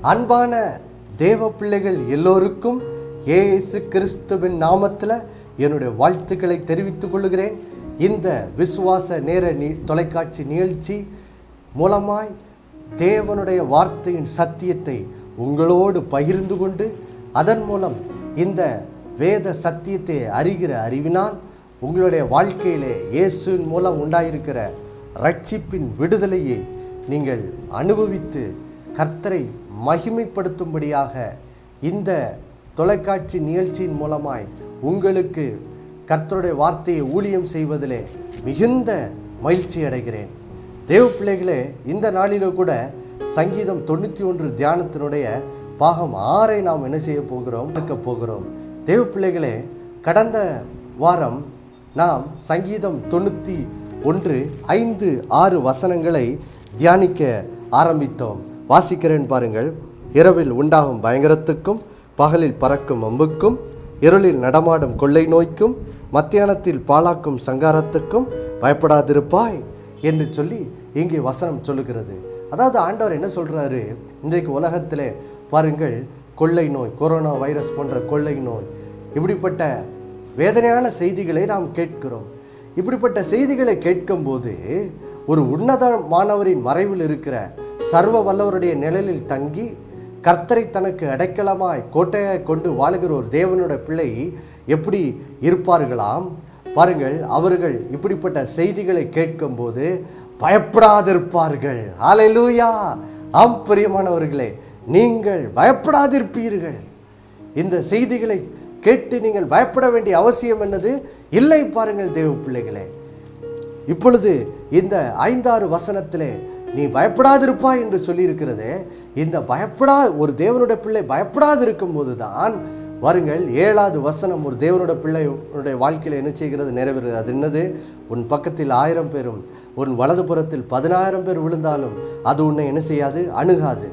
அன்பான தேவ பிள்ளைகள் எல்லோருக்கும் இயேசு கிறிஸ்துவின் நாமத்தில் என்னுடைய வாழ்த்துக்களை தெரிவித்துக் கொள்கிறேன் இந்த விசுவாச நேர நீ தொலைக்காட்சி நிகழ்ச்சி மூலமாய் தேவனுடைய வார்த்தையின் சத்தியத்தை உங்களோடு பகிர்ந்து கொண்டு அதன் மூலம் இந்த வேத சத்தியத்தை அறிகிற அறிவினால் உங்களுடைய வாழ்க்கையிலே இயேசுவின் மூலம் உண்டாயிருக்கிற ரட்சிப்பின் விடுதலையை நீங்கள் அனுபவித்து கர்த்தரை மகிமைப்படுத்தும்படியாக இந்த தொலைக்காட்சி நிகழ்ச்சியின் மூலமாய் உங்களுக்கு கர்த்தருடைய வார்த்தையை ஊழியம் செய்வதிலே மிகுந்த மகிழ்ச்சி அடைகிறேன் தேவ பிள்ளைகளே இந்த நாளிலோ கூட சங்கீதம் தொண்ணூற்றி ஒன்று தியானத்தினுடைய பாகம் ஆறை நாம் என்ன செய்ய போகிறோம் இருக்க போகிறோம் தேவ பிள்ளைகளே கடந்த வாரம் நாம் சங்கீதம் தொண்ணூற்றி ஒன்று ஐந்து ஆறு வசனங்களை தியானிக்க ஆரம்பித்தோம் வாசிக்கிறேன் பாருங்கள் இரவில் உண்டாகும் பயங்கரத்துக்கும் பகலில் பறக்கும் அம்புக்கும் இருளில் நடமாடும் கொள்ளை நோய்க்கும் மத்தியானத்தில் பாழாக்கும் சங்காரத்துக்கும் பயப்படாதிருப்பாய் என்று சொல்லி இங்கே வசனம் சொல்லுகிறது அதாவது ஆண்டவர் என்ன சொல்றாரு இன்றைக்கு உலகத்திலே பாருங்கள் கொள்ளை நோய் கொரோனா வைரஸ் போன்ற கொள்ளை நோய் இப்படிப்பட்ட வேதனையான செய்திகளை நாம் கேட்கிறோம் இப்படிப்பட்ட செய்திகளை கேட்கும்போது ஒரு உன்னதமானவரின் மறைவில் இருக்கிற சர்வ வல்லவருடைய நிழலில் தங்கி கர்த்தரை தனக்கு அடைக்கலமாய் கோட்டையாய் கொண்டு வாழுகிற ஒரு தேவனுடைய பிள்ளை எப்படி இருப்பார்களாம் பாருங்கள் அவர்கள் இப்படிப்பட்ட செய்திகளை கேட்கும்போது பயப்படாதிருப்பார்கள் ஹalleluya ஆம் பிரியமானவர்களே நீங்கள் பயப்படாதிருப்பீர்கள் இந்த செய்திகளை கேட்டு நீங்கள் பயப்பட வேண்டிய அவசியம் என்னது இல்லை பாருங்கள் தேவ பிள்ளைகளே இப்பொழுது இந்த ஐந்தாறு வசனத்திலே நீ பயப்படாதிருப்பாய் என்று சொல்லியிருக்கிறதே இந்த பயப்படா ஒரு தேவனுடைய பிள்ளை பயப்படாதிருக்கும் போதுதான் வாருங்கள் ஏழாவது வசனம் ஒரு தேவனுடைய பிள்ளையுடைய வாழ்க்கையில் என்ன செய்கிறது நிறைவேறுகிறது அது என்னது உன் பக்கத்தில் ஆயிரம் பேரும் உன் வலதுபுறத்தில் பதினாயிரம் பேர் விழுந்தாலும் அது உன்னை என்ன செய்யாது அணுகாது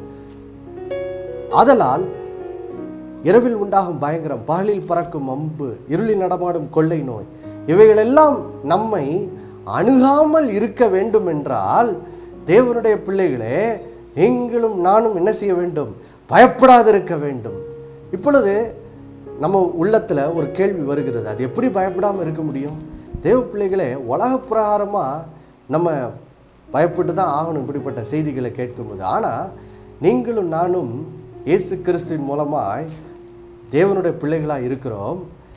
ஆதலால் இரவில் உண்டாகும் பயங்கரம் பகலில் பறக்கும் அம்பு இருளில் நடமாடும் கொள்ளை நோய் இவைகளெல்லாம் நம்மை அணுகாமல் இருக்க வேண்டும் என்றால் தேவனுடைய பிள்ளைகளே நீங்களும் நானும் என்ன செய்ய வேண்டும் பயப்படாதிருக்க வேண்டும் இப்பொழுது நம்ம உள்ளத்தில் ஒரு கேள்வி வருகிறது அது எப்படி பயப்படாமல் இருக்க முடியும் தேவ பிள்ளைகளே உலக பிரகாரமாக நம்ம பயப்பட்டு தான் ஆகணும் இப்படிப்பட்ட செய்திகளை கேட்கும்போது ஆனால் நீங்களும் நானும் இயேசு கிறிஸ்துவின் மூலமாய் தேவனுடைய பிள்ளைகளாக இருக்கிறோம்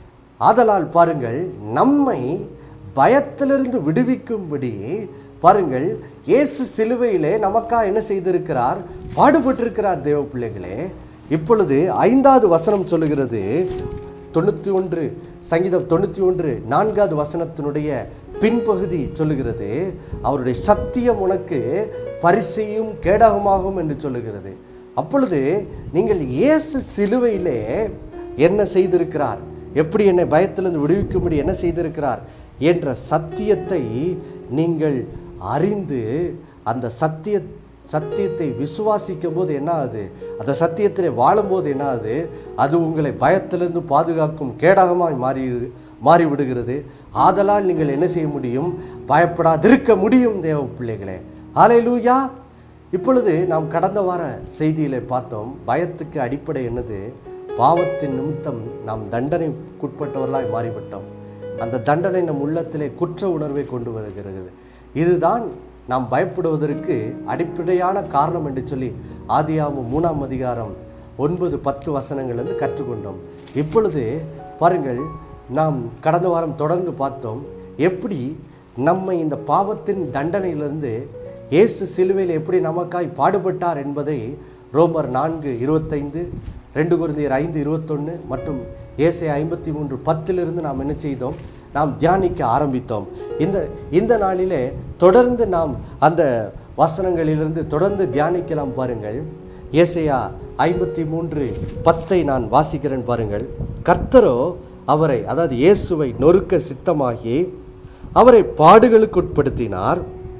ஆதலால் பாருங்கள் நம்மை பயத்திலிருந்து விடுவிக்கும்படி பாருங்கள் இயேசு சிலுவையிலே நமக்கா என்ன செய்திருக்கிறார் பாடுபட்டிருக்கிறார் தேவ பிள்ளைகளே இப்பொழுது ஐந்தாவது வசனம் சொல்லுகிறது தொண்ணூற்றி ஒன்று சங்கீதம் தொண்ணூற்றி ஒன்று நான்காவது வசனத்தினுடைய பின்பகுதி சொல்லுகிறது அவருடைய சத்தியம் உனக்கு பரிசையும் கேடகமாகும் என்று சொல்லுகிறது அப்பொழுது நீங்கள் இயேசு சிலுவையிலே என்ன செய்திருக்கிறார் எப்படி என்னை பயத்திலிருந்து விடுவிக்கும்படி என்ன செய்திருக்கிறார் என்ற சத்தியத்தை நீங்கள் அறிந்து அந்த சத்திய சத்தியத்தை விசுவாசிக்கும் போது என்ன ஆகுது அந்த சத்தியத்திலே வாழும்போது என்ன ஆகுது அது உங்களை பயத்திலிருந்து பாதுகாக்கும் கேடகமாய் மாறி மாறி விடுகிறது ஆதலால் நீங்கள் என்ன செய்ய முடியும் பயப்படாதிருக்க முடியும் தேவ பிள்ளைகளே ஆலை லூயா இப்பொழுது நாம் கடந்த வார செய்தியிலே பார்த்தோம் பயத்துக்கு அடிப்படை என்னது பாவத்தின் நிமித்தம் நாம் தண்டனைக்குட்பட்டவர்களாய் மாறிவிட்டோம் அந்த தண்டனை நம் உள்ளத்திலே குற்ற உணர்வை கொண்டு வருகிறது இதுதான் நாம் பயப்படுவதற்கு அடிப்படையான காரணம் என்று சொல்லி ஆதியாமம் மூணாம் அதிகாரம் ஒன்பது பத்து வசனங்கள்லேருந்து கற்றுக்கொண்டோம் இப்பொழுது பாருங்கள் நாம் கடந்த வாரம் தொடர்ந்து பார்த்தோம் எப்படி நம்மை இந்த பாவத்தின் தண்டனையிலிருந்து இயேசு சிலுவையில் எப்படி நமக்காய் பாடுபட்டார் என்பதை ரோமர் நான்கு இருபத்தைந்து ரெண்டு குருந்தியர் ஐந்து இருபத்தொன்று மற்றும் ஏசை ஐம்பத்தி மூன்று பத்திலிருந்து நாம் என்ன செய்தோம் நாம் தியானிக்க ஆரம்பித்தோம் இந்த இந்த நாளிலே தொடர்ந்து நாம் அந்த வசனங்களிலிருந்து தொடர்ந்து தியானிக்கலாம் பாருங்கள் ஏசையா ஐம்பத்தி மூன்று பத்தை நான் வாசிக்கிறேன் பாருங்கள் கர்த்தரோ அவரை அதாவது இயேசுவை நொறுக்க சித்தமாகி அவரை பாடுகளுக்கு உட்படுத்தினார்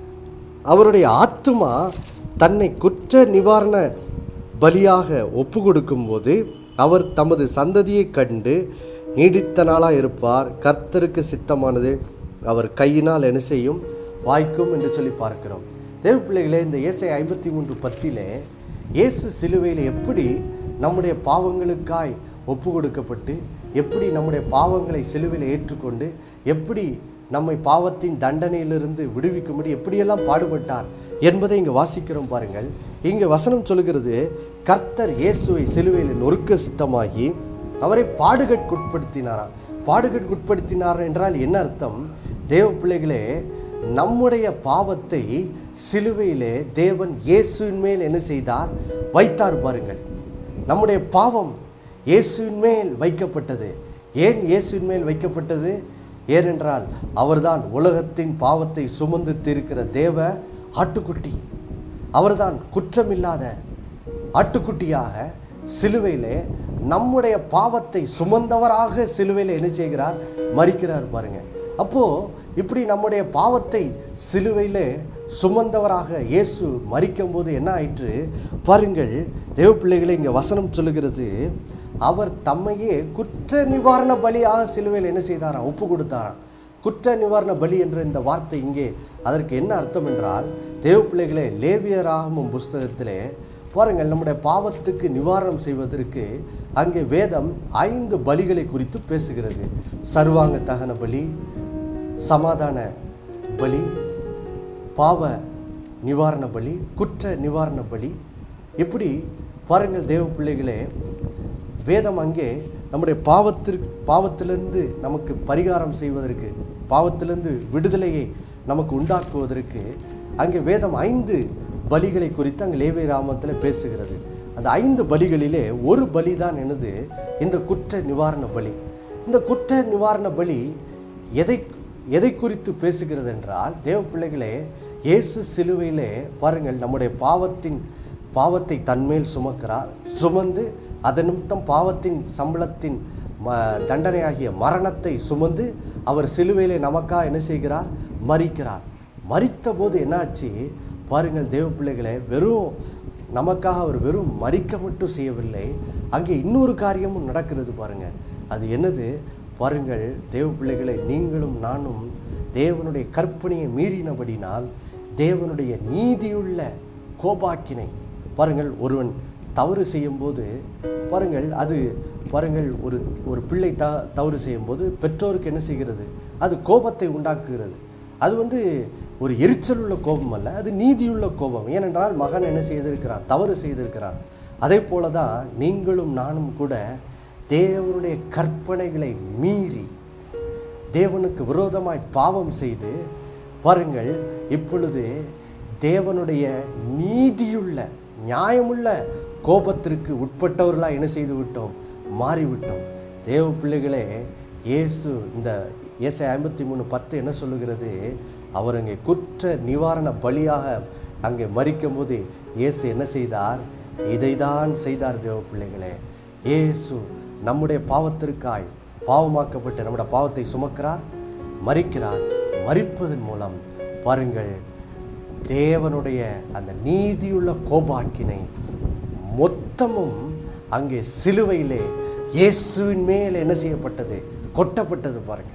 அவருடைய ஆத்துமா தன்னை குற்ற நிவாரண பலியாக ஒப்பு கொடுக்கும்போது அவர் தமது சந்ததியை கண்டு நீடித்த நாளாக இருப்பார் கர்த்தருக்கு சித்தமானது அவர் கையினால் என்ன செய்யும் வாய்க்கும் என்று சொல்லி பார்க்கிறோம் தேவ பிள்ளைகளே இந்த ஏசை ஐம்பத்தி மூன்று பத்திலே இயேசு சிலுவையில் எப்படி நம்முடைய பாவங்களுக்காய் ஒப்பு கொடுக்கப்பட்டு எப்படி நம்முடைய பாவங்களை சிலுவையில் ஏற்றுக்கொண்டு எப்படி நம்மை பாவத்தின் தண்டனையிலிருந்து விடுவிக்கும்படி எப்படியெல்லாம் பாடுபட்டார் என்பதை இங்கே வாசிக்கிறோம் பாருங்கள் இங்கே வசனம் சொல்லுகிறது கர்த்தர் இயேசுவை சிலுவையில் நொறுக்க சித்தமாகி அவரை பாடுகட்குட்படுத்தினாராம் பாடுகட்குட்படுத்தினார் என்றால் என்ன அர்த்தம் தேவ பிள்ளைகளே நம்முடைய பாவத்தை சிலுவையிலே தேவன் இயேசுவின் மேல் என்ன செய்தார் வைத்தார் பாருங்கள் நம்முடைய பாவம் இயேசுவின் மேல் வைக்கப்பட்டது ஏன் இயேசுவின் மேல் வைக்கப்பட்டது ஏனென்றால் அவர்தான் உலகத்தின் பாவத்தை சுமந்து தீர்க்கிற தேவ ஆட்டுக்குட்டி அவர்தான் குற்றமில்லாத ஆட்டுக்குட்டியாக சிலுவையிலே நம்முடைய பாவத்தை சுமந்தவராக சிலுவையில் என்ன செய்கிறார் மறிக்கிறார் பாருங்க அப்போ இப்படி நம்முடைய பாவத்தை சிலுவையிலே சுமந்தவராக இயேசு மறிக்கும் போது என்ன ஆயிற்று பாருங்கள் தேவ பிள்ளைகளை இங்கே வசனம் சொல்லுகிறது அவர் தம்மையே குற்ற நிவாரண பலியாக சிலுவையில் என்ன செய்தாராம் ஒப்பு கொடுத்தாராம் குற்ற நிவாரண பலி என்ற இந்த வார்த்தை இங்கே அதற்கு என்ன அர்த்தம் என்றால் தேவ பிள்ளைகளே லேவியராகமும் புஸ்தகத்திலே பாருங்கள் நம்முடைய பாவத்துக்கு நிவாரணம் செய்வதற்கு அங்கே வேதம் ஐந்து பலிகளை குறித்து பேசுகிறது சர்வாங்க தகன பலி சமாதான பலி பாவ நிவாரண பலி குற்ற நிவாரண பலி இப்படி பாருங்கள் தேவ பிள்ளைகளே வேதம் அங்கே நம்முடைய பாவத்திற்கு பாவத்திலிருந்து நமக்கு பரிகாரம் செய்வதற்கு பாவத்திலிருந்து விடுதலையை நமக்கு உண்டாக்குவதற்கு அங்கே வேதம் ஐந்து பலிகளை குறித்து அங்கே லேவே ராமத்தில் பேசுகிறது அந்த ஐந்து பலிகளிலே ஒரு பலி தான் எனது இந்த குற்ற நிவாரண பலி இந்த குற்ற நிவாரண பலி எதை எதை குறித்து பேசுகிறது என்றால் தேவ பிள்ளைகளே இயேசு சிலுவையிலே பாருங்கள் நம்முடைய பாவத்தின் பாவத்தை தன்மேல் சுமக்கிறார் சுமந்து அதன் நிமித்தம் பாவத்தின் சம்பளத்தின் ம தண்டனையாகிய மரணத்தை சுமந்து அவர் சிலுவையிலே நமக்கா என்ன செய்கிறார் மறிக்கிறார் மறித்த போது என்னாச்சு பாருங்கள் தேவ பிள்ளைகளே வெறும் நமக்காக அவர் வெறும் மறிக்க மட்டும் செய்யவில்லை அங்கே இன்னொரு காரியமும் நடக்கிறது பாருங்க அது என்னது பாருங்கள் தேவ பிள்ளைகளை நீங்களும் நானும் தேவனுடைய கற்பனையை மீறினபடினால் தேவனுடைய நீதியுள்ள கோபாக்கினை பாருங்கள் ஒருவன் தவறு செய்யும்போது பாருங்கள் அது பாருங்கள் ஒரு ஒரு பிள்ளை த தவறு செய்யும்போது பெற்றோருக்கு என்ன செய்கிறது அது கோபத்தை உண்டாக்குகிறது அது வந்து ஒரு எரிச்சல் உள்ள கோபம் அல்ல அது நீதியுள்ள கோபம் ஏனென்றால் மகன் என்ன செய்திருக்கிறான் தவறு செய்திருக்கிறான் அதே போல தான் நீங்களும் நானும் கூட தேவனுடைய கற்பனைகளை மீறி தேவனுக்கு விரோதமாய் பாவம் செய்து பாருங்கள் இப்பொழுது தேவனுடைய நீதியுள்ள நியாயமுள்ள கோபத்திற்கு உட்பட்டவர்களாக என்ன செய்து விட்டோம் மாறிவிட்டோம் தேவ பிள்ளைகளே இயேசு இந்த இயேசு ஐம்பத்தி மூணு பத்து என்ன சொல்லுகிறது அவர் அங்கே குற்ற நிவாரண பலியாக அங்கே மறிக்கும்போது இயேசு என்ன செய்தார் இதைதான் செய்தார் தேவ பிள்ளைகளே இயேசு நம்முடைய பாவத்திற்காய் பாவமாக்கப்பட்டு நம்முடைய பாவத்தை சுமக்கிறார் மறிக்கிறார் மறிப்பதன் மூலம் பாருங்கள் தேவனுடைய அந்த நீதியுள்ள கோபாக்கினை மொத்தமும் அங்கே சிலுவையிலே இயேசுவின் மேல் என்ன செய்யப்பட்டது கொட்டப்பட்டது பாருங்க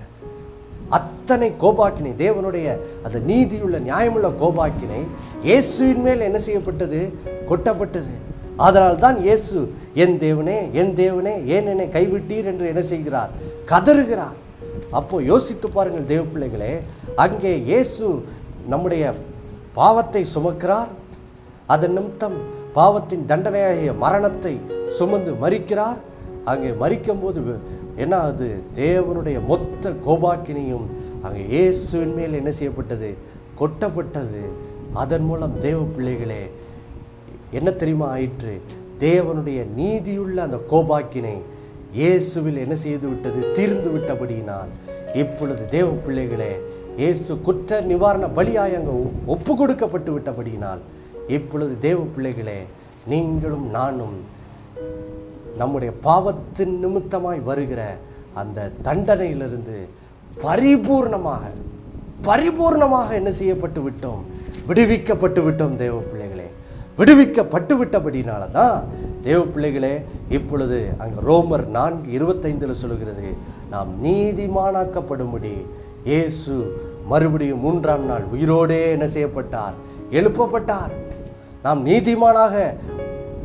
அத்தனை கோபாக்கினை தேவனுடைய அந்த நீதியுள்ள நியாயமுள்ள கோபாக்கினை இயேசுவின் மேல் என்ன செய்யப்பட்டது கொட்டப்பட்டது அதனால் தான் இயேசு என் தேவனே என் தேவனே ஏன் என்னை கைவிட்டீர் என்று என்ன செய்கிறார் கதறுகிறார் அப்போ யோசித்து பாருங்கள் தேவ பிள்ளைகளே அங்கே இயேசு நம்முடைய பாவத்தை சுமக்கிறார் அதன் நிமித்தம் பாவத்தின் தண்டனையாகிய மரணத்தை சுமந்து மறிக்கிறார் அங்கே மறிக்கும்போது வி- என்ன ஆகுது தேவனுடைய மொத்த கோபாக்கினையும் அங்கே இயேசுவின் மேல் என்ன செய்யப்பட்டது கொட்டப்பட்டது அதன் மூலம் தேவ பிள்ளைகளே என்ன தெரியுமா ஆயிற்று தேவனுடைய நீதியுள்ள அந்த கோபாக்கினை இயேசுவில் என்ன செய்து விட்டது தீர்ந்து விட்டபடியினால் இப்பொழுது தேவ பிள்ளைகளே இயேசு குற்ற நிவாரண பலியாய் அங்கே ஒப்பு கொடுக்கப்பட்டு விட்டபடியினால் இப்பொழுது தேவ பிள்ளைகளே நீங்களும் நானும் நம்முடைய பாவத்தின் நிமித்தமாய் வருகிற அந்த தண்டனையிலிருந்து பரிபூர்ணமாக பரிபூர்ணமாக என்ன செய்யப்பட்டு விட்டோம் விடுவிக்கப்பட்டு விட்டோம் தேவ பிள்ளைகளே விடுவிக்கப்பட்டு விட்டபடினால தான் தேவ பிள்ளைகளே இப்பொழுது அங்கே ரோமர் நான்கு இருபத்தைந்தில் சொல்கிறது நாம் நீதிமானாக்கப்படும்படி இயேசு மறுபடியும் மூன்றாம் நாள் உயிரோடே என்ன செய்யப்பட்டார் எழுப்பப்பட்டார் நாம் நீதிமானாக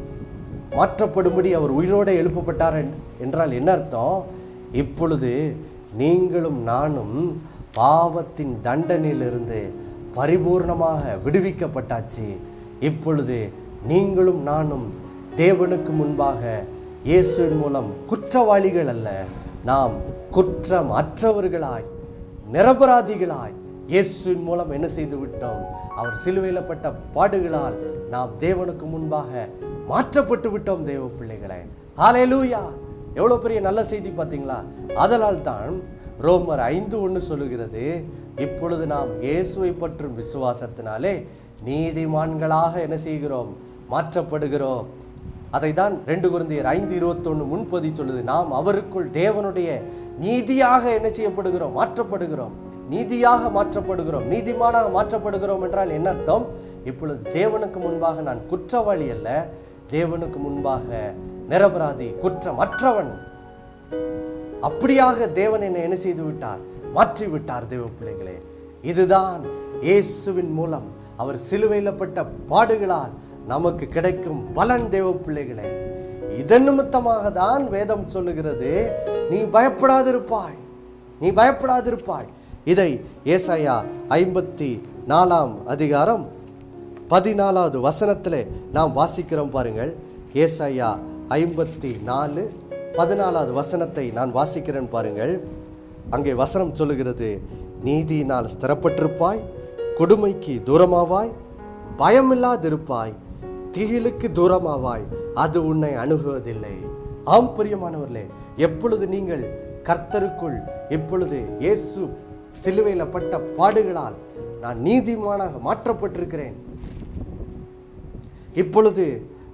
மாற்றப்படும்படி அவர் உயிரோடு எழுப்பப்பட்டார் என்- என்றால் என்ன அர்த்தம் இப்பொழுது நீங்களும் நானும் பாவத்தின் தண்டனையிலிருந்து பரிபூர்ணமாக விடுவிக்கப்பட்டாச்சு இப்பொழுது நீங்களும் நானும் தேவனுக்கு முன்பாக இயேசுவின் மூலம் குற்றவாளிகள் அல்ல நாம் குற்றம் அற்றவர்களாய் நிரபராதிகளாய் இயேசுவின் மூலம் என்ன செய்து விட்டோம் அவர் சிலுவையில் பட்ட பாடுகளால் நாம் தேவனுக்கு முன்பாக மாற்றப்பட்டு விட்டோம் தேவ பிள்ளைகளே ஹalleluya எவ்வளோ பெரிய நல்ல செய்தி பார்த்தீங்களா அதனால் தான் ரோமர் ஐந்து ஒன்று சொல்லுகிறது இப்பொழுது நாம் இயேசுவை பற்றும் விசுவாசத்தினாலே நீதிமான்களாக என்ன செய்கிறோம் மாற்றப்படுகிறோம் அதை தான் ரெண்டு குருந்தியர் ஐந்து இருபத்தொன்று முன்பதி சொல்லுது நாம் அவருக்குள் தேவனுடைய நீதியாக என்ன செய்யப்படுகிறோம் மாற்றப்படுகிறோம் நீதியாக மாற்றப்படுகிறோம் நீதிமானாக மாற்றப்படுகிறோம் என்றால் என்ன அர்த்தம் இப்பொழுது தேவனுக்கு முன்பாக நான் குற்றவாளி அல்ல தேவனுக்கு முன்பாக நிரபராதி குற்றமற்றவன் அப்படியாக தேவன் என்னை என்ன செய்து விட்டார் மாற்றி விட்டார் தேவ பிள்ளைகளே இதுதான் இயேசுவின் மூலம் அவர் சிலுவையில் பட்ட பாடுகளால் நமக்கு கிடைக்கும் பலன் தேவ பிள்ளைகளே இதன் நிமித்தமாக தான் வேதம் சொல்லுகிறது நீ பயப்படாதிருப்பாய் நீ பயப்படாதிருப்பாய் இதை ஏசாயா ஐம்பத்தி நாலாம் அதிகாரம் பதினாலாவது வசனத்திலே நாம் வாசிக்கிறோம் பாருங்கள் ஏசாயா ஐம்பத்தி நாலு பதினாலாவது வசனத்தை நான் வாசிக்கிறேன் பாருங்கள் அங்கே வசனம் சொல்லுகிறது நீதியினால் ஸ்திரப்பட்டிருப்பாய் கொடுமைக்கு தூரமாவாய் பயமில்லாதிருப்பாய் திகிலுக்கு தூரமாவாய் அது உன்னை அணுகுவதில்லை ஆம் பிரியமானவர்களே எப்பொழுது நீங்கள் கர்த்தருக்குள் இப்பொழுது இயேசு சிலுவையில் பட்ட பாடுகளால் நான் நீதிமானாக மாற்றப்பட்டிருக்கிறேன் இப்பொழுது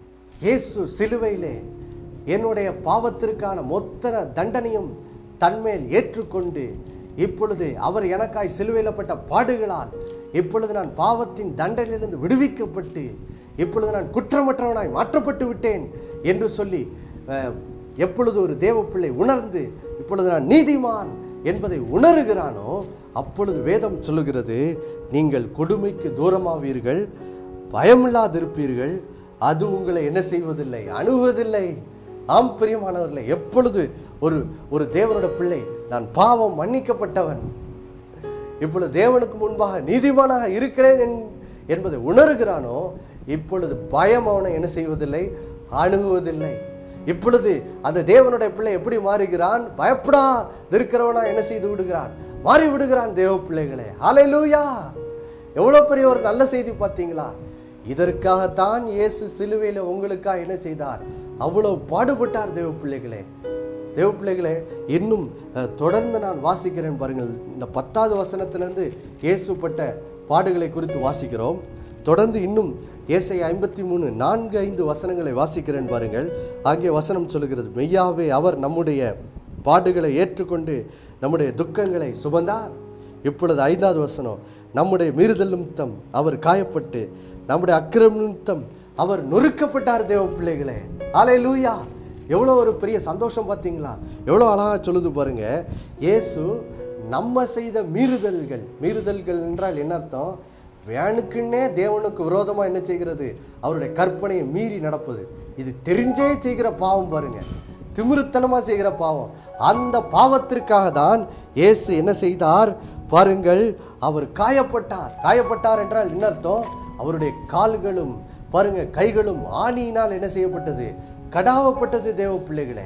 இயேசு சிலுவையிலே என்னுடைய பாவத்திற்கான மொத்த தண்டனையும் தன்மேல் ஏற்றுக்கொண்டு இப்பொழுது அவர் எனக்காய் சிலுவையில் பட்ட பாடுகளால் இப்பொழுது நான் பாவத்தின் தண்டனையிலிருந்து விடுவிக்கப்பட்டு இப்பொழுது நான் குற்றமற்றவனாய் மாற்றப்பட்டு விட்டேன் என்று சொல்லி அஹ், எப்பொழுது ஒரு தேவ பிள்ளை உணர்ந்து இப்பொழுது நான் நீதிமான் என்பதை உணர்கிறானோ அப்பொழுது வேதம் சொல்லுகிறது நீங்கள் கொடுமைக்கு தூரமாவீர்கள் பயமில்லாதிருப்பீர்கள் அது உங்களை என்ன செய்வதில்லை அணுகுவதில்லை ஆம் பிரியமானவர்களே எப்பொழுது ஒரு ஒரு தேவனோட பிள்ளை நான் பாவம் மன்னிக்கப்பட்டவன் இப்பொழுது தேவனுக்கு முன்பாக நீதிமானாக இருக்கிறேன் என்- என்பதை உணர்கிறானோ இப்பொழுது பயம் அவனை என்ன செய்வதில்லை அணுகுவதில்லை இப்பொழுது அந்த தேவனுடைய பிள்ளை எப்படி மாறுகிறான் பயப்படா இருக்கிறவனா என்ன செய்து விடுகிறான் மாறி விடுகிறான் தேவ பிள்ளைகளே ஹalleluya எவ்வளோ பெரிய ஒரு நல்ல செய்தி பார்த்தீங்களா இதற்காகத்தான் இயேசு சிலுவையில் உங்களுக்காக என்ன செய்தார் அவ்வளோ பாடுபட்டார் தேவ பிள்ளைகளே தேவ பிள்ளைகளே இன்னும் அஹ், தொடர்ந்து நான் வாசிக்கிறேன் பாருங்கள் இந்த பத்தாவது வசனத்திலிருந்து இயேசுப்பட்ட பாடுகளை குறித்து வாசிக்கிறோம் தொடர்ந்து இன்னும் ஏசை ஐம்பத்தி மூணு நான்கு ஐந்து வசனங்களை வாசிக்கிறேன் பாருங்கள் அங்கே வசனம் சொல்லுகிறது மெய்யாவே அவர் நம்முடைய பாடுகளை ஏற்றுக்கொண்டு நம்முடைய துக்கங்களை சுமந்தார் இப்பொழுது ஐந்தாவது வசனம் நம்முடைய மீறுதல் நிமித்தம் அவர் காயப்பட்டு நம்முடைய அக்கிரம் நிமித்தம் அவர் நொறுக்கப்பட்டார் தேவ பிள்ளைகளே ஆலை லூயா எவ்வளோ ஒரு பெரிய சந்தோஷம் பார்த்தீங்களா எவ்வளோ அழகாக சொல்லுது பாருங்க இயேசு நம்ம செய்த மீறுதல்கள் மீறுதல்கள் என்றால் என்ன அர்த்தம் வேணுக்குன்னே தேவனுக்கு விரோதமாக என்ன செய்கிறது அவருடைய கற்பனையை மீறி நடப்பது இது தெரிஞ்சே செய்கிற பாவம் பாருங்க திமிருத்தனமாக செய்கிற பாவம் அந்த பாவத்திற்காக தான் இயேசு என்ன செய்தார் பாருங்கள் அவர் காயப்பட்டார் காயப்பட்டார் என்றால் என்ன அர்த்தம் அவருடைய கால்களும் பாருங்க கைகளும் ஆணியினால் என்ன செய்யப்பட்டது கடாவப்பட்டது தேவ பிள்ளைகளே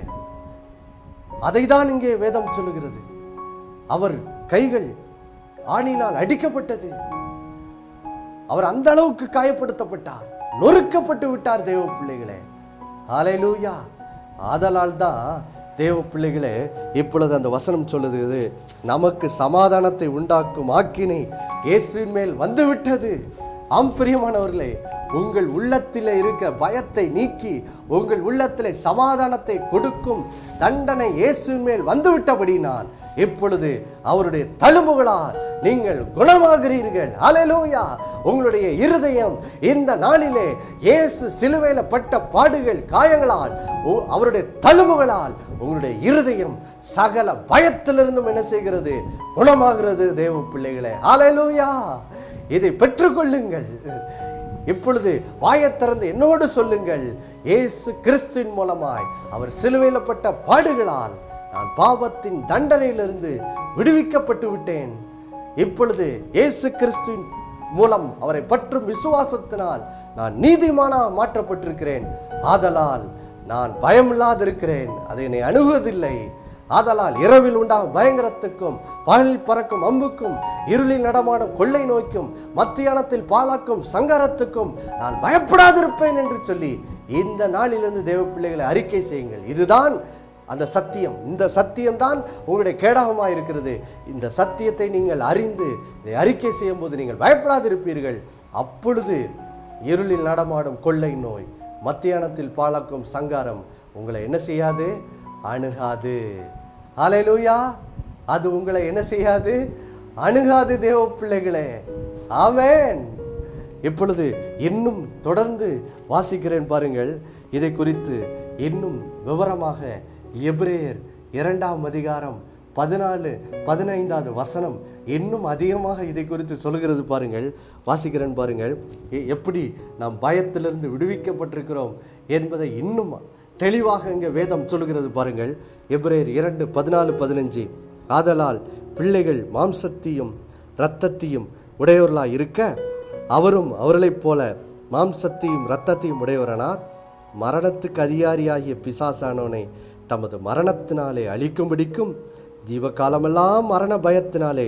அதை தான் இங்கே வேதம் சொல்லுகிறது அவர் கைகள் ஆணினால் அடிக்கப்பட்டது அவர் அந்த அளவுக்கு காயப்படுத்தப்பட்டார் நொறுக்கப்பட்டு விட்டார் தேவ பிள்ளைகளே ஹalleluya ஆதலால் தான் தேவ பிள்ளைகளே இப்பொழுது அந்த வசனம் சொல்லுகிறது நமக்கு சமாதானத்தை உண்டாக்கும் ஆக்கினை இயேசுவின் மேல் வந்துவிட்டது ஆம் பிரியமானவர்களே உங்கள் உள்ளத்தில் இருக்க பயத்தை நீக்கி உங்கள் உள்ளத்தில் சமாதானத்தை கொடுக்கும் தண்டனை இயேசுவின் மேல் வந்துவிட்டபடினால் இப்பொழுது அவருடைய தழும்புகளால் நீங்கள் குணமாகிறீர்கள் ஹalleluya உங்களுடைய இருதயம் இந்த நாளிலே இயேசு சிலுவையில பட்ட பாடுகள் காயங்களால் உ- அவருடைய தழும்புகளால் உங்களுடைய இருதயம் சகல பயத்திலிருந்தும் என்ன செய்கிறது குணமாகிறது தேவ பிள்ளைகளே ஹalleluya இதை பெற்றுக்கொள்ளுங்கள் இப்பொழுது வாயைத் திறந்து என்னோடு சொல்லுங்கள் இயேசு கிறிஸ்துவின் மூலமாய் அவர் சிலுவையில் பட்ட பாடுகளால் நான் பாவத்தின் தண்டனையிலிருந்து விடுவிக்கப்பட்டு விட்டேன் இப்பொழுது இயேசு கிறிஸ்துவின் மூலம் அவரை பற்றும் விசுவாசத்தினால் நான் நீதிமானா மாற்றப்பட்டிருக்கிறேன் ஆதலால் நான் பயமில்லாதிருக்கிறேன் அதை என்னை அணுகுவதில்லை ஆதலால் இரவில் உண்டாகும் பயங்கரத்துக்கும் பகலில் பறக்கும் அம்புக்கும் இருளில் நடமாடும் கொள்ளை நோய்க்கும் மத்தியானத்தில் பாலாக்கும் சங்கரத்துக்கும் நான் பயப்படாதிருப்பேன் என்று சொல்லி இந்த நாளிலிருந்து தேவ பிள்ளைகளை அறிக்கை செய்யுங்கள் இதுதான் அந்த சத்தியம் இந்த சத்தியம்தான் உங்களுடைய கேடகமாக இருக்கிறது இந்த சத்தியத்தை நீங்கள் அறிந்து இதை அறிக்கை செய்யும் போது நீங்கள் பயப்படாதிருப்பீர்கள் அப்பொழுது இருளில் நடமாடும் கொள்ளை நோய் மத்தியானத்தில் பாழாக்கும் சங்காரம் உங்களை என்ன செய்யாது அணுகாது ஹalleluya அது உங்களை என்ன செய்யாது அணுகாது தேவ பிள்ளைகளே ஆமென் இப்பொழுது இன்னும் தொடர்ந்து வாசிக்கிறேன் பாருங்கள் இதை குறித்து இன்னும் விவரமாக எபிரேயர் இரண்டாம் அதிகாரம் பதினாலு பதினைந்தாவது வசனம் இன்னும் அதிகமாக இதை குறித்து சொல்கிறது பாருங்கள் வாசிக்கிறேன் பாருங்கள் எ- எப்படி நாம் பயத்திலிருந்து விடுவிக்கப்பட்டிருக்கிறோம் என்பதை இன்னும் தெளிவாக இங்கே வேதம் சொல்கிறது பாருங்கள் எபிரேயர் இரண்டு பதினாலு பதினஞ்சு ஆதலால் பிள்ளைகள் மாம்சத்தையும் இரத்தத்தையும் உடையவர்களாய் இருக்க அவரும் அவர்களைப் போல மாம்சத்தையும் இரத்தத்தையும் உடையவரானார் மரணத்துக்கு அதிகாரியாகிய பிசாசானவனை தமது மரணத்தினாலே அழிக்கும்படிக்கும் ஜீவகாலமெல்லாம் மரண பயத்தினாலே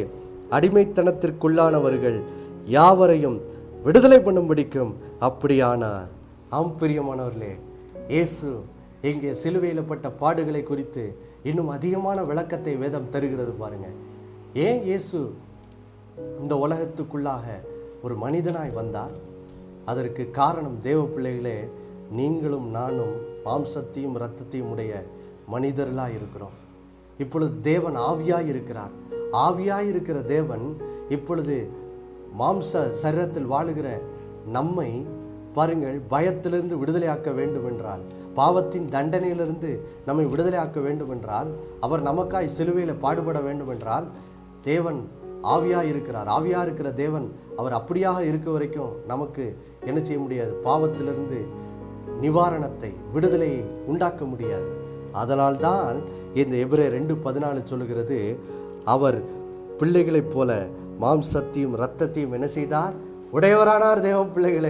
அடிமைத்தனத்திற்குள்ளானவர்கள் யாவரையும் விடுதலை பண்ணும்படிக்கும் அப்படியானார் ஆம் பிரியமானவர்களே இயேசு இங்கே சிலுவையில் பட்ட பாடுகளை குறித்து இன்னும் அதிகமான விளக்கத்தை வேதம் தருகிறது பாருங்க ஏன் இயேசு இந்த உலகத்துக்குள்ளாக ஒரு மனிதனாய் வந்தார் அதற்கு காரணம் தேவ பிள்ளைகளே நீங்களும் நானும் மாம்சத்தையும் இரத்தத்தையும் உடைய மனிதர்களாக இருக்கிறோம் இப்பொழுது தேவன் ஆவியாய் இருக்கிறார் ஆவியாய் இருக்கிற தேவன் இப்பொழுது மாம்ச சரீரத்தில் வாழுகிற நம்மை பாருங்கள் பயத்திலிருந்து விடுதலையாக்க வேண்டும் என்றால் பாவத்தின் தண்டனையிலிருந்து நம்மை விடுதலையாக்க வேண்டும் என்றால் அவர் நமக்காய் சிலுவையில் பாடுபட வேண்டும் என்றால் தேவன் ஆவியா இருக்கிறார் ஆவியா இருக்கிற தேவன் அவர் அப்படியாக இருக்க வரைக்கும் நமக்கு என்ன செய்ய முடியாது பாவத்திலிருந்து நிவாரணத்தை விடுதலையை உண்டாக்க முடியாது அதனால் தான் இந்த எபிரே ரெண்டு பதினாலு சொல்லுகிறது அவர் பிள்ளைகளைப் போல மாம்சத்தையும் இரத்தத்தையும் என்ன செய்தார் உடையவரானார் தேவ பிள்ளைகளே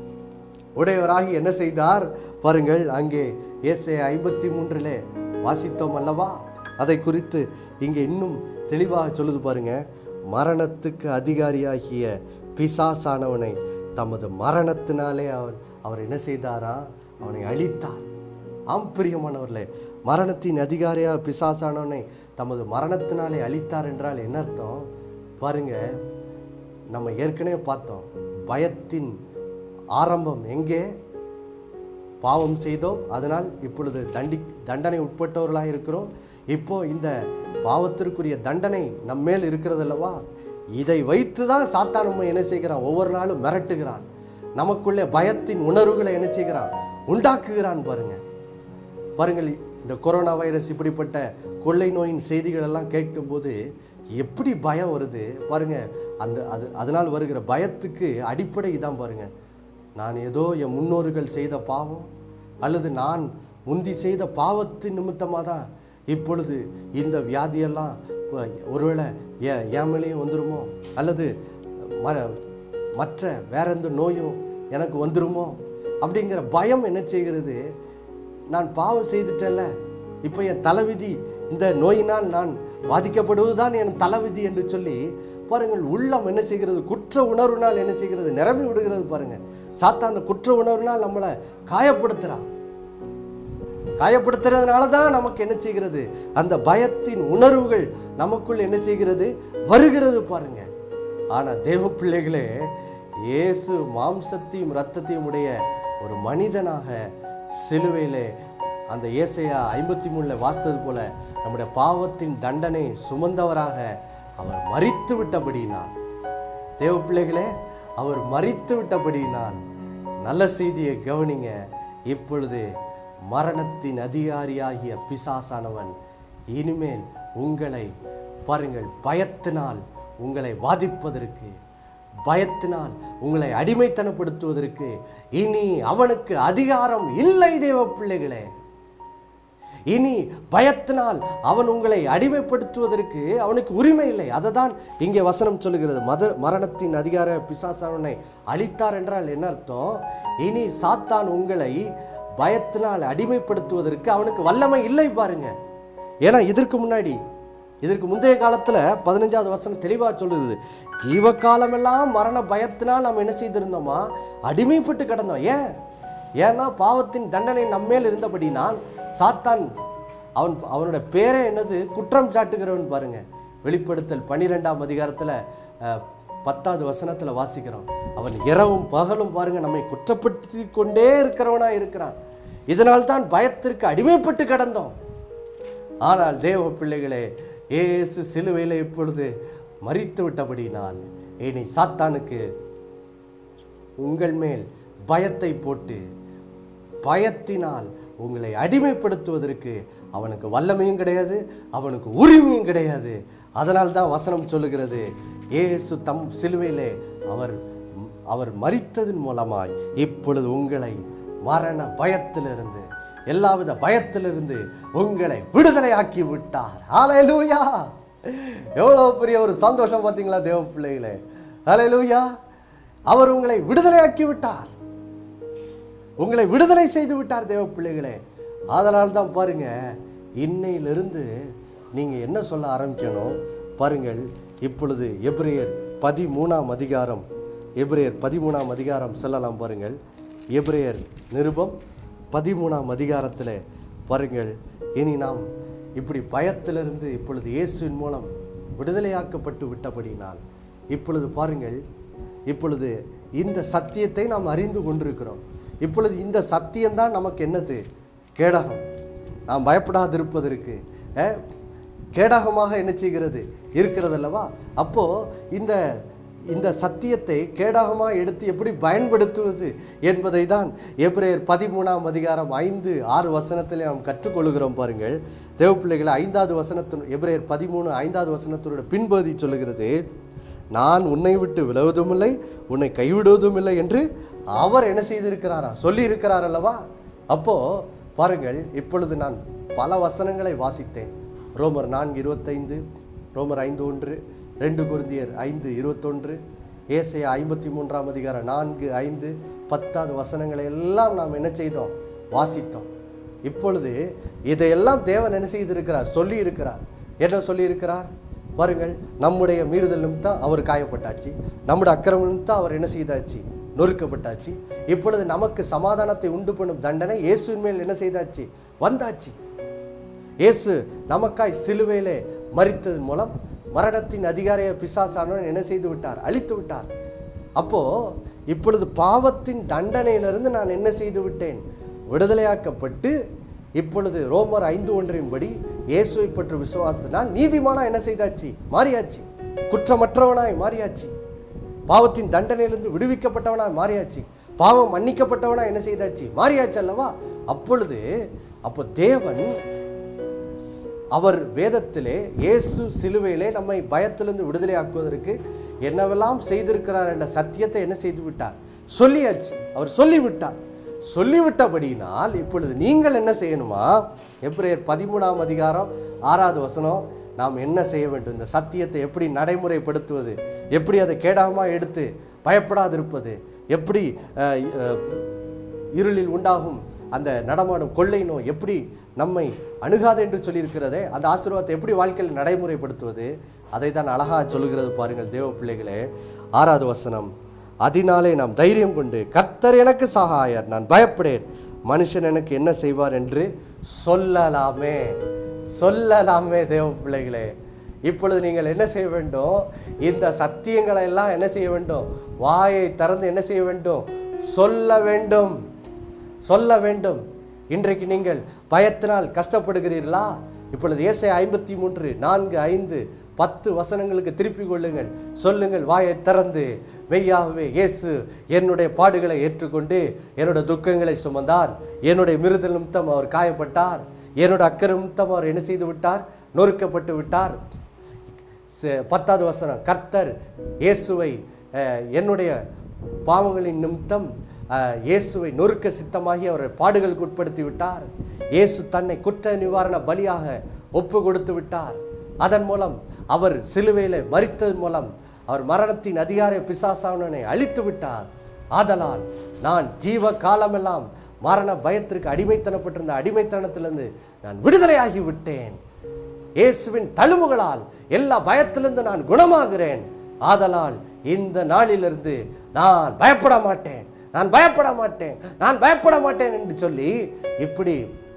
உடையவராகி என்ன செய்தார் பாருங்கள் அங்கே ஏசே ஐம்பத்தி மூன்றிலே வாசித்தோம் அல்லவா அதை குறித்து இங்கே இன்னும் தெளிவாக சொல்லுது பாருங்க மரணத்துக்கு அதிகாரியாகிய பிசாசானவனை தமது மரணத்தினாலே அவர் அவர் என்ன செய்தாரா அவனை அழித்தார் ஆம் பிரியமானவர்களே மரணத்தின் அதிகாரியா பிசாசானவனை தமது மரணத்தினாலே அழித்தார் என்றால் என்ன அர்த்தம் பாருங்க நம்ம ஏற்கனவே பார்த்தோம் பயத்தின் ஆரம்பம் எங்கே பாவம் செய்தோம் அதனால் இப்பொழுது தண்டி தண்டனை உட்பட்டவர்களாக இருக்கிறோம் இப்போ இந்த பாவத்திற்குரிய தண்டனை நம்ம மேல் இருக்கிறது அல்லவா இதை வைத்து தான் சாத்தான் நம்ம என்ன செய்கிறான் ஒவ்வொரு நாளும் மிரட்டுகிறான் நமக்குள்ளே பயத்தின் உணர்வுகளை என்ன செய்கிறான் உண்டாக்குகிறான் பாருங்க பாருங்கள் இந்த கொரோனா வைரஸ் இப்படிப்பட்ட கொள்ளை நோயின் செய்திகள் எல்லாம் கேட்கும்போது எப்படி பயம் வருது பாருங்க அந்த அது அதனால் வருகிற பயத்துக்கு அடிப்படை இதான் பாருங்க நான் ஏதோ என் முன்னோர்கள் செய்த பாவம் அல்லது நான் முந்தி செய்த பாவத்தின் நிமித்தமாக தான் இப்பொழுது இந்த வியாதியெல்லாம் இப்ப ஒருவேளை ஏ என் மேலேயும் வந்துருமோ அல்லது ம மற்ற வேற எந்த நோயும் எனக்கு வந்துருமோ அப்படிங்கிற பயம் என்ன செய்கிறது நான் பாவம் செய்துட்டேன்ல இப்போ என் தலைவிதி இந்த நோயினால் நான் பாதிக்கப்படுவதுதான் என் தலைவிதி என்று சொல்லி பாருங்கள் உள்ளம் என்ன செய்கிறது குற்ற உணர்வினால் என்ன செய்கிறது நிரம்பி விடுகிறது பாருங்க சாத்தா அந்த குற்ற உணர்வினால் நம்மளை காயப்படுத்துறான் காயப்படுத்துறதுனால தான் நமக்கு என்ன செய்கிறது அந்த பயத்தின் உணர்வுகள் நமக்குள் என்ன செய்கிறது வருகிறது பாருங்க ஆனா தேவ பிள்ளைகளே இயேசு மாம்சத்தையும் இரத்தத்தையும் உடைய ஒரு மனிதனாக சிலுவையிலே அந்த ஏசையா ஐம்பத்தி மூணுல வாசித்தது போல நம்முடைய பாவத்தின் தண்டனை சுமந்தவராக அவர் மறித்து விட்டபடியினான் தேவ பிள்ளைகளே அவர் மறித்து விட்டபடியினால் நல்ல செய்தியை கவனிங்க இப்பொழுது மரணத்தின் அதிகாரியாகிய பிசாசானவன் இனிமேல் உங்களை பாருங்கள் பயத்தினால் உங்களை வாதிப்பதற்கு பயத்தினால் உங்களை அடிமைத்தனப்படுத்துவதற்கு இனி அவனுக்கு அதிகாரம் இல்லை தேவ பிள்ளைகளே இனி பயத்தினால் அவன் உங்களை அடிமைப்படுத்துவதற்கு அவனுக்கு உரிமை இல்லை அதை தான் இங்கே வசனம் சொல்லுகிறது மத மரணத்தின் அதிகார பிசாசாவனை அழித்தார் என்றால் என்ன அர்த்தம் இனி சாத்தான் உங்களை பயத்தினால் அடிமைப்படுத்துவதற்கு அவனுக்கு வல்லமை இல்லை பாருங்க ஏன்னா இதற்கு முன்னாடி இதற்கு முந்தைய காலத்துல பதினஞ்சாவது வசனம் தெளிவா சொல்லுது ஜீவகாலமெல்லாம் மரண பயத்தினால் நாம் என்ன செய்திருந்தோமா அடிமைப்பட்டு கிடந்தோம் ஏன் ஏன்னா பாவத்தின் தண்டனை நம்மேல் இருந்தபடினால் சாத்தான் அவன் அவனோட பேரே என்னது குற்றம் சாட்டுகிறவன் பாருங்க வெளிப்படுத்தல் பன்னிரெண்டாம் அதிகாரத்துல அஹ், பத்தாவது வசனத்துல வாசிக்கிறோம் அவன் இரவும் பகலும் பாருங்க நம்மை குற்றப்படுத்தி கொண்டே இருக்கிறவனா இருக்கிறான் இதனால் தான் பயத்திற்கு அடிமைப்பட்டு கிடந்தோம் ஆனால் தேவ பிள்ளைகளே இயேசு சிலுவையில் இப்பொழுது மறித்து விட்டபடினால் இனி சாத்தானுக்கு உங்கள் மேல் பயத்தை போட்டு பயத்தினால் உங்களை அடிமைப்படுத்துவதற்கு அவனுக்கு வல்லமையும் கிடையாது அவனுக்கு உரிமையும் கிடையாது அதனால் தான் வசனம் சொல்லுகிறது இயேசு தம் சிலுவையிலே அவர் அவர் மரித்ததன் மூலமாய் இப்பொழுது உங்களை மரண பயத்திலிருந்து எல்லாவித பயத்திலிருந்து உங்களை விடுதலையாக்கி விட்டார் ஹalleluya எவ்வளோ பெரிய ஒரு சந்தோஷம் பார்த்தீங்களா தேவ பிள்ளைகளே ஹalleluya அவர் உங்களை விடுதலையாக்கி விட்டார் உங்களை விடுதலை செய்து விட்டார் தேவ பிள்ளைகளே அதனால் தான் பாருங்க இன்னையிலிருந்து நீங்க என்ன சொல்ல ஆரம்பிக்கணும் பாருங்கள் இப்பொழுது எபிரேயர் பதிமூணாம் அதிகாரம் எபிரேயர் பதிமூணாம் அதிகாரம் சொல்லலாம் பாருங்கள் எபிரேயர் நிருபம் பதிமூணாம் அதிகாரத்தில் பாருங்கள் இனி நாம் இப்படி பயத்திலிருந்து இப்பொழுது இயேசுவின் மூலம் விடுதலையாக்கப்பட்டு விட்டபடினால் இப்பொழுது பாருங்கள் இப்பொழுது இந்த சத்தியத்தை நாம் அறிந்து கொண்டிருக்கிறோம் இப்பொழுது இந்த சத்தியம்தான் நமக்கு என்னது கேடகம் நாம் பயப்படாதிருப்பதற்கு அஹ், கேடகமாக என்ன செய்கிறது இருக்கிறது அல்லவா அப்போ இந்த இந்த சத்தியத்தை கேடகமாக எடுத்து எப்படி பயன்படுத்துவது என்பதை தான் எபிரேயர் பதிமூணாம் அதிகாரம் ஐந்து ஆறு வசனத்திலே நாம் கற்றுக்கொள்கிறோம் பாருங்கள் தேவப்பிள்ளைகளை ஐந்தாவது வசனத்தின் எபிரேயர் பதிமூணு ஐந்தாவது வசனத்தினோட பின்பகுதி சொல்லுகிறது நான் உன்னை விட்டு விலகுவதும் இல்லை உன்னை கைவிடுவதும் இல்லை என்று அவர் என்ன செய்திருக்கிறாரா சொல்லி இருக்கிறார் அல்லவா அப்போ பாருங்கள் இப்பொழுது நான் பல வசனங்களை வாசித்தேன் ரோமர் நான்கு இருபத்தைந்து ரோமர் ஐந்து ஒன்று ரெண்டு குருந்தியர் ஐந்து இருபத்தொன்று ஏசையா ஐம்பத்தி மூன்றாம் அதிகாரம் நான்கு ஐந்து பத்தாவது வசனங்களை எல்லாம் நாம் என்ன செய்தோம் வாசித்தோம் இப்பொழுது இதையெல்லாம் தேவன் என்ன செய்திருக்கிறார் சொல்லி இருக்கிறார் என்ன சொல்லி இருக்கிறார் பாருங்கள் நம்முடைய மீறுதல் நிமித்தம் அவர் காயப்பட்டாச்சு நம்முடைய அக்கிரமம் நிமித்தம் அவர் என்ன செய்தாச்சு நொறுக்கப்பட்டாச்சு இப்பொழுது நமக்கு சமாதானத்தை உண்டு பண்ணும் தண்டனை இயேசுவின் மேல் என்ன செய்தாச்சு வந்தாச்சு இயேசு நமக்காய் சிலுவையிலே மரித்ததன் மூலம் மரணத்தின் அதிகாரிய பிசாசானவன் என்ன செய்து விட்டார் அழித்து விட்டார் அப்போ இப்பொழுது பாவத்தின் தண்டனையிலிருந்து நான் என்ன செய்து விட்டேன் விடுதலையாக்கப்பட்டு இப்பொழுது ரோமர் ஐந்து ஒன்றின்படி இயேசுவை பற்றி விசுவாசத்தினால் நீதிமானா என்ன செய்தாச்சு மாறியாச்சு குற்றமற்றவனாய் மாறியாச்சு பாவத்தின் தண்டனையிலிருந்து விடுவிக்கப்பட்டவனாய் மாறியாச்சு பாவம் மன்னிக்கப்பட்டவனா என்ன செய்தாச்சு மாறியாச்சு அல்லவா அப்பொழுது அப்போ தேவன் அவர் வேதத்திலே இயேசு சிலுவையிலே நம்மை பயத்திலிருந்து விடுதலையாக்குவதற்கு என்னவெல்லாம் செய்திருக்கிறார் என்ற சத்தியத்தை என்ன செய்து விட்டார் சொல்லியாச்சு அவர் சொல்லிவிட்டார் சொல்லிவிட்டபடியினால் இப்பொழுது நீங்கள் என்ன செய்யணுமா எப்ரேயர் பதிமூணாம் அதிகாரம் ஆறாவது வசனம் நாம் என்ன செய்ய வேண்டும் இந்த சத்தியத்தை எப்படி நடைமுறைப்படுத்துவது எப்படி அதை கேடாமல் எடுத்து பயப்படாதிருப்பது எப்படி அஹ், அஹ், இருளில் உண்டாகும் அந்த நடமாடும் கொள்ளை நோய் எப்படி நம்மை அணுகாது என்று சொல்லியிருக்கிறதே அந்த ஆசீர்வாதத்தை எப்படி வாழ்க்கையில் நடைமுறைப்படுத்துவது அதை தான் அழகாக சொல்லுகிறது பாருங்கள் தேவ பிள்ளைகளே ஆறாவது வசனம் அதனாலே நாம் தைரியம் கொண்டு கர்த்தர் எனக்கு சகாயர் நான் பயப்படேன் மனுஷன் எனக்கு என்ன செய்வார் என்று சொல்லலாமே சொல்லலாமே தேவ பிள்ளைகளே இப்பொழுது நீங்கள் என்ன செய்ய வேண்டும் இந்த சத்தியங்களை எல்லாம் என்ன செய்ய வேண்டும் வாயை திறந்து என்ன செய்ய வேண்டும் சொல்ல வேண்டும் சொல்ல வேண்டும் இன்றைக்கு நீங்கள் பயத்தினால் கஷ்டப்படுகிறீர்களா இப்பொழுது ஏசை ஐம்பத்தி மூன்று நான்கு ஐந்து பத்து வசனங்களுக்கு திருப்பிக் கொள்ளுங்கள் சொல்லுங்கள் வாயை திறந்து மெய்யாகவே இயேசு என்னுடைய பாடுகளை ஏற்றுக்கொண்டு என்னோட துக்கங்களை சுமந்தார் என்னுடைய மிருதல் நிமித்தம் அவர் காயப்பட்டார் என்னோட அக்கறை நிமித்தம் அவர் என்ன செய்து விட்டார் நொறுக்கப்பட்டு விட்டார் ச- பத்தாவது வசனம் கர்த்தர் இயேசுவை அஹ், என்னுடைய பாவங்களின் நிமித்தம் அஹ், இயேசுவை நொறுக்க சித்தமாகி அவரை பாடுகளுக்கு உட்படுத்தி விட்டார் இயேசு தன்னை குற்ற நிவாரண பலியாக ஒப்பு கொடுத்து விட்டார் அதன் மூலம் அவர் சிலுவையில் மரித்ததன் மூலம் அவர் மரணத்தின் அதிகார பிசாசானனை அழித்து விட்டார் ஆதலால் நான் ஜீவ காலமெல்லாம் மரண பயத்திற்கு அடிமைத்தனப்பட்டிருந்த அடிமைத்தனத்திலிருந்து நான் விடுதலையாகி விட்டேன் இயேசுவின் தழும்புகளால் எல்லா பயத்திலிருந்து நான் குணமாகிறேன் ஆதலால் இந்த நாளிலிருந்து நான் பயப்பட மாட்டேன் நான் பயப்பட மாட்டேன் நான் பயப்பட மாட்டேன் என்று சொல்லி இப்படி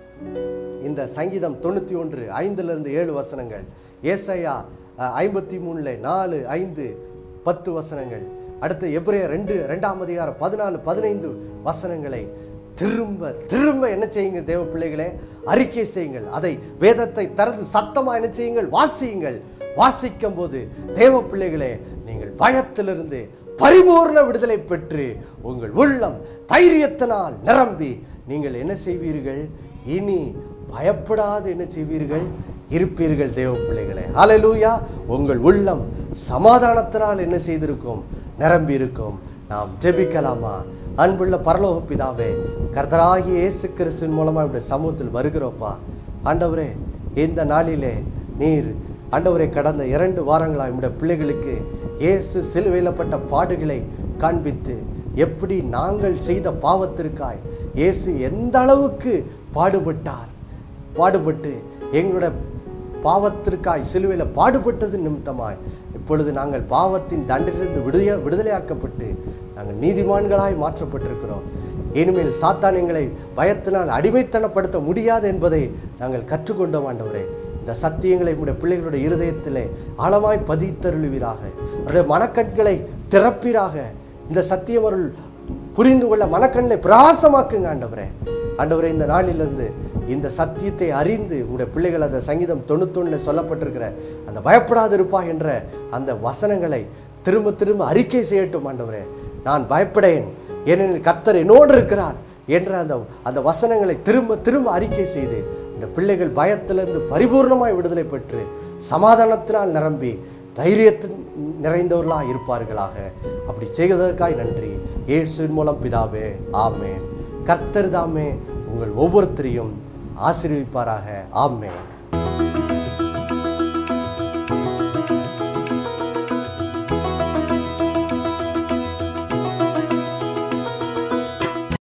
இந்த சங்கீதம் தொண்ணூற்றி ஒன்று ஐந்துலேருந்து ஏழு வசனங்கள் ஏசாயா அஹ், ஐம்பத்தி மூணில் நாலு ஐந்து பத்து வசனங்கள் அடுத்து எப்ரேயர் ரெண்டு ரெண்டாம் அதிகாரம் பதினாலு பதினைந்து வசனங்களை திரும்ப திரும்ப என்ன செய்யுங்க தேவ பிள்ளைகளே அறிக்கை செய்யுங்கள் அதை வேதத்தை திறந்து சத்தமாக என்ன செய்யுங்கள் வாசியுங்கள் வாசிக்கும் போது தேவ பிள்ளைகளே நீங்கள் பயத்திலிருந்து பரிபூர்ண விடுதலை பெற்று உங்கள் உள்ளம் தைரியத்தினால் நிரம்பி நீங்கள் என்ன செய்வீர்கள் இனி பயப்படாது என்ன செய்வீர்கள் இருப்பீர்கள் தேவ பிள்ளைகளே ஹalleluya உங்கள் உள்ளம் சமாதானத்தினால் என்ன செய்திருக்கும் நிரம்பி இருக்கும் நாம் ஜெபிக்கலாமா அன்புள்ள பரலோக பிதாவே கர்த்தராகிய இயேசு கிறிஸ்துவின் மூலமாக இப்படி சமூகத்தில் வருகிறோப்பா ஆண்டவரே இந்த நாளிலே நீர் ஆண்டவரை கடந்த இரண்டு வாரங்களாக நம்முடைய பிள்ளைகளுக்கு இயேசு சிலுவையிலப்பட்ட பாடுகளை காண்பித்து எப்படி நாங்கள் செய்த பாவத்திற்காய் இயேசு எந்த அளவுக்கு பாடுபட்டார் பாடுபட்டு எங்களோட பாவத்திற்காய் சிலுவையில் பாடுபட்டது நிமித்தமாய் இப்பொழுது நாங்கள் பாவத்தின் தண்டிலிருந்து விடுதலை விடுதலையாக்கப்பட்டு நாங்கள் நீதிமான்களாய் மாற்றப்பட்டிருக்கிறோம் இனிமேல் சாத்தான் எங்களை பயத்தினால் அடிமைத்தனப்படுத்த முடியாது என்பதை நாங்கள் கற்றுக்கொண்டோம் ஆண்டவரே இந்த சத்தியங்களை உடைய பிள்ளைகளுடைய இருதயத்திலே ஆழமாய் பதித்தருளுவீராக அவருடைய மனக்கண்களை திறப்பீராக இந்த சத்தியம் அவர்கள் புரிந்து கொள்ள மனக்கண்ணை பிரகாசமாக்குங்க ஆண்டவரே ஆண்டவரே இந்த நாளிலிருந்து இந்த சத்தியத்தை அறிந்து உங்களுடைய பிள்ளைகள் அந்த சங்கீதம் தொண்ணூத்தொன்னில் சொல்லப்பட்டிருக்கிற அந்த பயப்படாது இருப்பா என்ற அந்த வசனங்களை திரும்ப திரும்ப அறிக்கை செய்யட்டும் ஆண்டவரே நான் பயப்படேன் ஏனெனில் கர்த்தர் என்னோடு இருக்கிறார் என்ற அந்த அந்த வசனங்களை திரும்ப திரும்ப அறிக்கை செய்து இந்த பிள்ளைகள் பயத்திலிருந்து பரிபூர்ணமாய் விடுதலை பெற்று சமாதானத்தினால் நிரம்பி தைரியத்தின் நிறைந்தவர்களாக இருப்பார்களாக அப்படி செய்வதற்காய் நன்றி இயேசுவின் மூலம் பிதாவே ஆமேன் கர்த்தர் தாமே உங்கள் ஒவ்வொருத்தரையும் ஆசீர்வதிப்பாராக ஆமேன்